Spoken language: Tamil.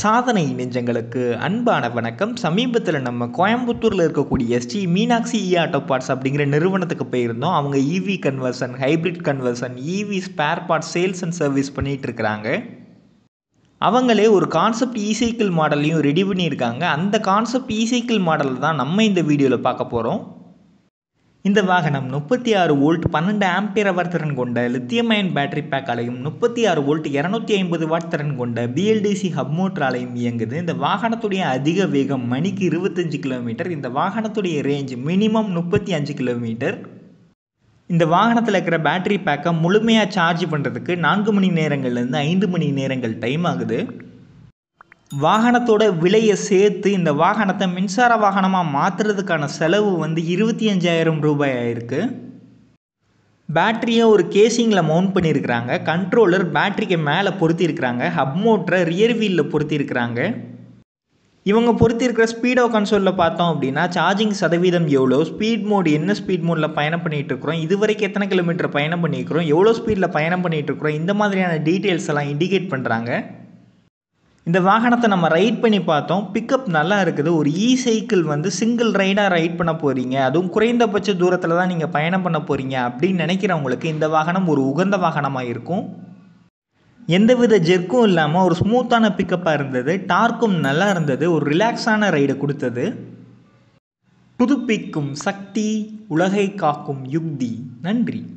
சாதனை நெஞ்சங்களுக்கு அன்பான வணக்கம் சமீபத்தில் நம்ம கோயம்புத்தூரில் இருக்கக்கூடிய Shri Meenakshi E auto parts அப்படிங்கிற நிறுவனத்துக்கு போயிருந்தோம் அவங்க EV conversion hybrid conversion EV spare parts sales and service பண்ணிகிட்டு இருக்கிறாங்க அவங்களே ஒரு கான்செப்ட் இ சைக்கிள் மாடலையும் ரெடி பண்ணியிருக்காங்க அந்த கான்செப்ட் இ சைக்கிள் மாடல் தான் நம்ம இந்த வீடியோவில் பார்க்க போகிறோம் இந்த வாகனம் முப்பத்தி ஆறு வோல்ட் பன்னெண்டு ஆம்பியர் அவர் திறன் கொண்ட லித்தியம் அயன் பேட்டரி பேக்காலையும் முப்பத்தி ஆறு வோல்ட் இரநூத்தி ஐம்பது வாட் திறன் கொண்ட பிஎல்டிசி ஹப் மோட்டராலையும் இயங்குது இந்த வாகனத்துடைய அதிக வேகம் மணிக்கு இருபத்தஞ்சு கிலோமீட்டர் இந்த வாகனத்துடைய ரேஞ்ச் மினிமம் முப்பத்தி அஞ்சு கிலோமீட்டர் இந்த வாகனத்தில் இருக்கிற பேட்டரி பேக்கை முழுமையாக சார்ஜ் பண்ணுறதுக்கு நான்கு மணி நேரங்கள்லேருந்து ஐந்து மணி நேரங்கள் டைம் ஆகுது வாகனத்தோட விலையை சேர்த்து இந்த வாகனத்தை மின்சார வாகனமாக மாற்றுறதுக்கான செலவு வந்து இருபத்தி அஞ்சாயிரம் ரூபாய் ஆயிருக்கு பேட்டரியை ஒரு கேசிங்கில் மவுண்ட் பண்ணியிருக்கிறாங்க கண்ட்ரோலர் பேட்டரிக்கு மேலே பொருத்தியிருக்கிறாங்க ஹப் மோட்டரை ரியர் வீலில் பொருத்தியிருக்கிறாங்க இவங்க பொருத்தியிருக்கிற ஸ்பீடோ கன்சோலில் பார்த்தோம் அப்படின்னா சார்ஜிங் சதவீதம் எவ்வளோ ஸ்பீட் மோடு என்ன ஸ்பீட் மோடில் பயணம் பண்ணிகிட்டு இருக்கிறோம் இது வரைக்கும் எத்தனை கிலோமீட்டர் பயணம் பண்ணியிருக்கிறோம் எவ்வளோ ஸ்பீடில் பயணம் பண்ணிகிட்டு இருக்கிறோம் இந்த மாதிரியான டீட்டெயில்ஸ் எல்லாம் இண்டிகேட் பண்ணுறாங்க இந்த வாகனத்தை நம்ம ரைட் பண்ணி பார்த்தோம் பிக்கப் நல்லா இருக்குது ஒரு இ சைக்கிள் வந்து சிங்கிள் ரைடாக ரைட் பண்ண போகிறீங்க அதுவும் குறைந்தபட்ச தூரத்தில் தான் நீங்கள் பயணம் பண்ண போகிறீங்க அப்படின்னு நினைக்கிறவங்களுக்கு இந்த வாகனம் ஒரு உகந்த வாகனமாக இருக்கும் எந்தவித ஜெர்க்கும் இல்லாமல் ஒரு ஸ்மூத்தான பிக்கப்பாக இருந்தது டார்க்கும் நல்லா இருந்தது ஒரு ரிலாக்ஸான ரைடை கொடுத்தது புதுப்பிக்கும் சக்தி உலகை காக்கும் யுக்தி நன்றி